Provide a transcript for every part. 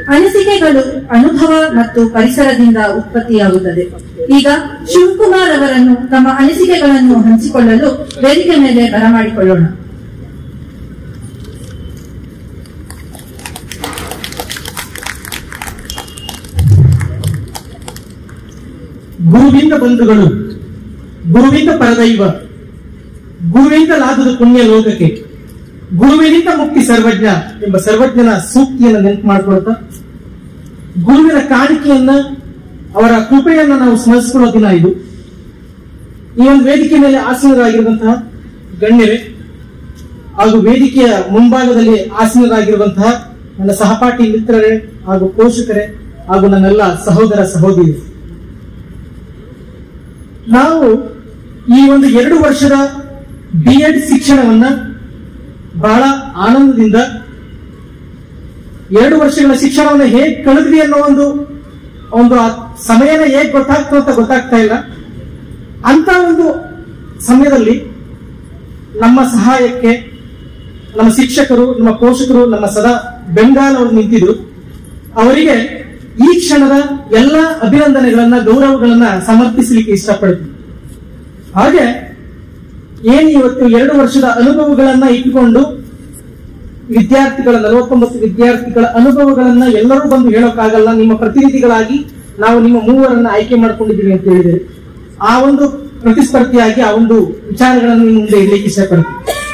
ಅನಿಸಿಕೆಗಳು ಅನುಭವ ಮತ್ತು ಪರಿಸರದಿಂದ ಉತ್ಪತ್ತಿಯಾಗುತ್ತದೆ ಈಗ ಶಿವಕುಮಾರ್ ಅವರನ್ನು ತಮ್ಮ ಅನಿಸಿಕೆಗಳನ್ನು ಹಂಚಿಕೊಳ್ಳಲು ವೇದಿಕೆ ಮೇಲೆ ಬರಮಾಡಿಕೊಳ್ಳೋಣ ಗುರುವಿಂದ ಬಂಧುಗಳು ಗುರುವಿಂದ ಪರದೈವ ಗುರುವಿಂದ ಲಾಭದ ಪುಣ್ಯ ಲೋಕಕ್ಕೆ ಗುರುವಿನಿಂದ ಮುಕ್ತಿ ಸರ್ವಜ್ಞ ಎಂಬ ಸರ್ವಜ್ಞನ ಸೂಕ್ತಿಯನ್ನು ನೆನಪು ಮಾಡಿಕೊಳ್ತಾ ಗುರುವಿನ ಕಾಣಿಕೆಯನ್ನ ಅವರ ಕೃಪೆಯನ್ನ ನಾವು ಸ್ಮರಿಸಿಕೊಳ್ಳೋ ದಿನ ಇದು ಈ ಒಂದು ವೇದಿಕೆ ಮೇಲೆ ಆಸೀನರಾಗಿರುವಂತಹ ಗಣ್ಯರೇ ಹಾಗೂ ವೇದಿಕೆಯ ಮುಂಭಾಗದಲ್ಲಿ ಆಸೀನರಾಗಿರುವಂತಹ ನನ್ನ ಸಹಪಾಠಿ ಮಿತ್ರರೇ ಹಾಗೂ ಪೋಷಕರೇ ಹಾಗೂ ನನ್ನೆಲ್ಲ ಸಹೋದರ ಸಹೋದರಿ ನಾವು ಈ ಒಂದು ಎರಡು ವರ್ಷದ ಬಿ ಎಡ್ ಶಿಕ್ಷಣವನ್ನ ಬಹಳ ಆನಂದದಿಂದ ಎರಡು ವರ್ಷಗಳ ಶಿಕ್ಷಣವನ್ನು ಹೇಗೆ ಕಳೆದ್ವಿ ಅನ್ನೋ ಒಂದು ಒಂದು ಆ ಸಮಯನ ಹೇಗೆ ಗೊತ್ತಾಗ್ತು ಅಂತ ಗೊತ್ತಾಗ್ತಾ ಇಲ್ಲ ಅಂತ ಒಂದು ಸಮಯದಲ್ಲಿ ನಮ್ಮ ಸಹಾಯಕ್ಕೆ ನಮ್ಮ ಶಿಕ್ಷಕರು ನಮ್ಮ ಪೋಷಕರು ನಮ್ಮ ಸದಾ ಬೆಂಗಾಲ್ ಅವರು ನಿಂತಿದ್ರು ಅವರಿಗೆ ಈ ಕ್ಷಣದ ಎಲ್ಲ ಅಭಿನಂದನೆಗಳನ್ನ ಗೌರವಗಳನ್ನ ಸಮರ್ಪಿಸಲಿಕ್ಕೆ ಇಷ್ಟಪಡ್ತೀನಿ ಹಾಗೆ ಏನ್ ಇವತ್ತು ಎರಡು ವರ್ಷದ ಅನುಭವಗಳನ್ನ ಇಟ್ಟುಕೊಂಡು ವಿದ್ಯಾರ್ಥಿಗಳ ನಲವತ್ತೊಂಬತ್ತು ವಿದ್ಯಾರ್ಥಿಗಳ ಅನುಭವಗಳನ್ನ ಎಲ್ಲರೂ ಬಂದು ಹೇಳೋಕ್ಕಾಗಲ್ಲ ನಿಮ್ಮ ಪ್ರತಿನಿಧಿಗಳಾಗಿ ನಾವು ನಿಮ್ಮ ಮೂವರನ್ನ ಆಯ್ಕೆ ಮಾಡ್ಕೊಂಡಿದ್ದೀವಿ ಅಂತ ಹೇಳಿದರೆ ಆ ಒಂದು ಪ್ರತಿಸ್ಪರ್ಧಿಯಾಗಿ ಆ ಒಂದು ವಿಚಾರಗಳನ್ನು ನಿಮ್ಮ ಮುಂದೆ ಇಡ್ಲಿಕ್ಕೆ ಇಷ್ಟಪಡ್ತೀನಿ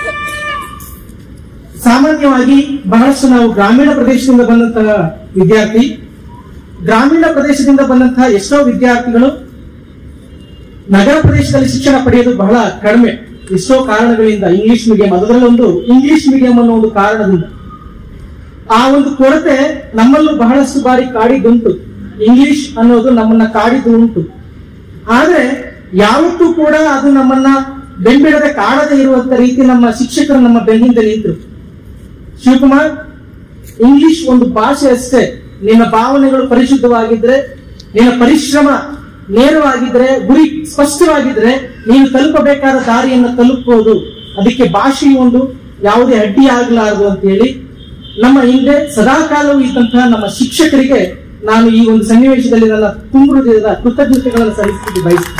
ಸಾಮಾನ್ಯವಾಗಿ ಬಹಳಷ್ಟು ನಾವು ಗ್ರಾಮೀಣ ಪ್ರದೇಶದಿಂದ ಬಂದಂತಹ ವಿದ್ಯಾರ್ಥಿ ಗ್ರಾಮೀಣ ಪ್ರದೇಶದಿಂದ ಬಂದಂತಹ ಎಷ್ಟೋ ವಿದ್ಯಾರ್ಥಿಗಳು ನಗರ ಪ್ರದೇಶದಲ್ಲಿ ಶಿಕ್ಷಣ ಪಡೆಯೋದು ಬಹಳ ಕಡಿಮೆ ಎಷ್ಟೋ ಕಾರಣಗಳಿಂದ ಇಂಗ್ಲಿಷ್ ಮೀಡಿಯಂ ಅದರಲ್ಲೊಂದು ಇಂಗ್ಲಿಷ್ ಮೀಡಿಯಂ ಅನ್ನೋ ಒಂದು ಕಾರಣದಿಂದ ಆ ಒಂದು ಕೊರತೆ ನಮ್ಮಲ್ಲೂ ಬಹಳಷ್ಟು ಬಾರಿ ಕಾಡಿದ್ದುಂಟು ಇಂಗ್ಲಿಷ್ ಅನ್ನೋದು ನಮ್ಮನ್ನ ಕಾಡಿದ್ದು ಉಂಟು ಆದ್ರೆ ಯಾವತ್ತೂ ಕೂಡ ಅದು ನಮ್ಮನ್ನ ಬೆಂಬಿಡದೆ ಕಾಡದೆ ಇರುವಂತ ರೀತಿ ನಮ್ಮ ಶಿಕ್ಷಕರು ನಮ್ಮ ಬೆನ್ನಿಂದ ನಿಂತರು ಶಿವಕುಮಾರ್ ಇಂಗ್ಲಿಷ್ ಒಂದು ಭಾಷೆ ಅಷ್ಟೇ ನಿನ್ನ ಭಾವನೆಗಳು ಪರಿಶುದ್ಧವಾಗಿದ್ರೆ ನಿನ್ನ ಪರಿಶ್ರಮ ನೇರವಾಗಿದ್ರೆ ಗುರಿ ಸ್ಪಷ್ಟವಾಗಿದ್ರೆ ನೀನು ತಲುಪಬೇಕಾದ ದಾರಿಯನ್ನು ತಲುಪಬಹುದು ಅದಕ್ಕೆ ಭಾಷೆಯು ಒಂದು ಯಾವುದೇ ಅಡ್ಡಿ ಆಗಲಾರದು ಅಂತ ಹೇಳಿ ನಮ್ಮ ಹಿಂದೆ ಸದಾಕಾಲವೂ ಇದ್ದಂತಹ ನಮ್ಮ ಶಿಕ್ಷಕರಿಗೆ ನಾನು ಈ ಒಂದು ಸನ್ನಿವೇಶದಲ್ಲಿ ನನ್ನ ತುಂಬುವುದದ ಕೃತಜ್ಞತೆಗಳನ್ನು ಸಲ್ಲಿಸಲಿಕ್ಕೆ ಬಯಸ್ತೇನೆ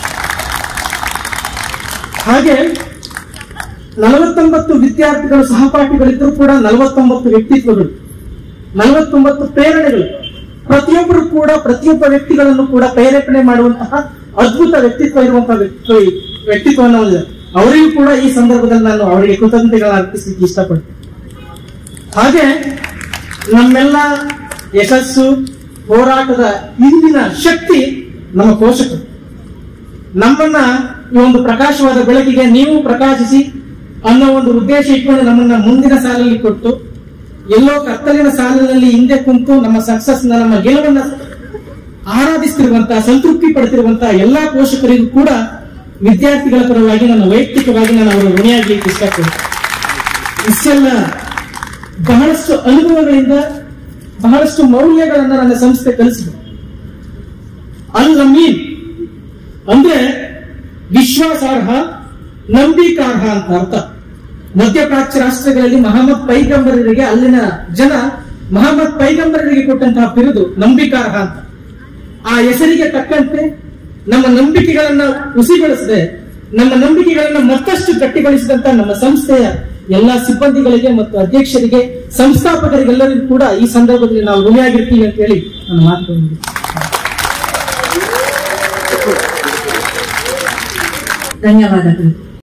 ಹಾಗೆ ನಲವತ್ತೊಂಬತ್ತು ವಿದ್ಯಾರ್ಥಿಗಳು ಸಹಪಾಠಿಗಳಿದ್ದರೂ ಕೂಡ ನಲವತ್ತೊಂಬತ್ತು ವ್ಯಕ್ತಿತ್ವಗಳು ನಲವತ್ತೊಂಬತ್ತು ಪ್ರೇರಣೆಗಳು ಪ್ರತಿಯೊಬ್ಬರು ಕೂಡ ಪ್ರತಿಯೊಬ್ಬ ವ್ಯಕ್ತಿಗಳನ್ನು ಕೂಡ ಪ್ರೇರೇಪಣೆ ಮಾಡುವಂತಹ ಅದ್ಭುತ ವ್ಯಕ್ತಿತ್ವ ಇರುವಂತಹ ವ್ಯಕ್ತಿತ್ವ ವ್ಯಕ್ತಿತ್ವವನ್ನು ಹೊಂದಿದೆ ಅವರಿಗೂ ಕೂಡ ಈ ಸಂದರ್ಭದಲ್ಲಿ ನಾನು ಅವರಿಗೆ ಕೃತಜ್ಞತೆಗಳನ್ನು ಅರ್ಪಿಸಲಿಕ್ಕೆ ಇಷ್ಟಪಡ್ತೇನೆ ಹಾಗೆ ನಮ್ಮೆಲ್ಲ ಯಶಸ್ಸು ಹೋರಾಟದ ಹಿಂದಿನ ಶಕ್ತಿ ನಮ್ಮ ಪೋಷಕರು ನಮ್ಮನ್ನ ಈ ಒಂದು ಪ್ರಕಾಶವಾದ ಬೆಳಕಿಗೆ ನೀವು ಪ್ರಕಾಶಿಸಿ ಅನ್ನೋ ಒಂದು ಉದ್ದೇಶ ಇಟ್ಕೊಂಡು ನಮ್ಮನ್ನ ಮುಂದಿನ ಸಾಲಲ್ಲಿ ಕೊಟ್ಟು ಎಲ್ಲೋ ಕತ್ತಲಿನ ಸಾಲಿನಲ್ಲಿ ಹಿಂದೆ ಕುಂತು ನಮ್ಮ ಸಕ್ಸಸ್ ನಮ್ಮ ಗೆಲುವನ್ನ ಆರಾಧಿಸ್ತಿರುವಂತಹ ಸಂತೃಪ್ತಿ ಪಡ್ತಿರುವಂತಹ ಎಲ್ಲಾ ಪೋಷಕರಿಗೂ ಕೂಡ ವಿದ್ಯಾರ್ಥಿಗಳ ಪರವಾಗಿ ನನ್ನ ವೈಯಕ್ತಿಕವಾಗಿ ನಾನು ಅವರ ಋಣಿಯಾಗಲಿಕ್ಕೆ ಇಷ್ಟಪಡ್ತೀನಿ ಇಷ್ಟೆಲ್ಲ ಬಹಳಷ್ಟು ಅನುಭವಗಳಿಂದ ಬಹಳಷ್ಟು ಮೌಲ್ಯಗಳನ್ನ ನನ್ನ ಸಂಸ್ಥೆ ಕಲಿಸಿದೆ ಅಲ್ ನಮೀನ್ ಅಂದ್ರೆ ವಿಶ್ವಾಸಾರ್ಹ ನಂಬಿಕಾರ್ಹ ಅಂತ ಅರ್ಥ ಮಧ್ಯಪ್ರಾಚ್ಯ ರಾಷ್ಟ್ರಗಳಲ್ಲಿ ಮಹಮ್ಮದ್ ಪೈಗಂಬರರಿಗೆ ಅಲ್ಲಿನ ಜನ ಮಹಮ್ಮದ್ ಪೈಗಂಬರರಿಗೆ ಕೊಟ್ಟಂತಹ ಬಿರುದು ನಂಬಿಕಾರ್ಹ ಅಂತ ಆ ಹೆಸರಿಗೆ ತಕ್ಕಂತೆ ನಮ್ಮ ನಂಬಿಕೆಗಳನ್ನ ಹುಸಿಗೊಳಿಸದೆ ನಮ್ಮ ನಂಬಿಕೆಗಳನ್ನ ಮತ್ತಷ್ಟು ಗಟ್ಟಿಗೊಳಿಸಿದಂತ ನಮ್ಮ ಸಂಸ್ಥೆಯ ಎಲ್ಲಾ ಸಿಬ್ಬಂದಿಗಳಿಗೆ ಮತ್ತು ಅಧ್ಯಕ್ಷರಿಗೆ ಸಂಸ್ಥಾಪಕರಿಗೆಲ್ಲರಿಗೂ ಕೂಡ ಈ ಸಂದರ್ಭದಲ್ಲಿ ನಾವು ಋಣಿಯಾಗಿರ್ತೀವಿ ಅಂತ ಹೇಳಿ ನಾನು ಮಾತು ಧನ್ಯವಾದಗಳು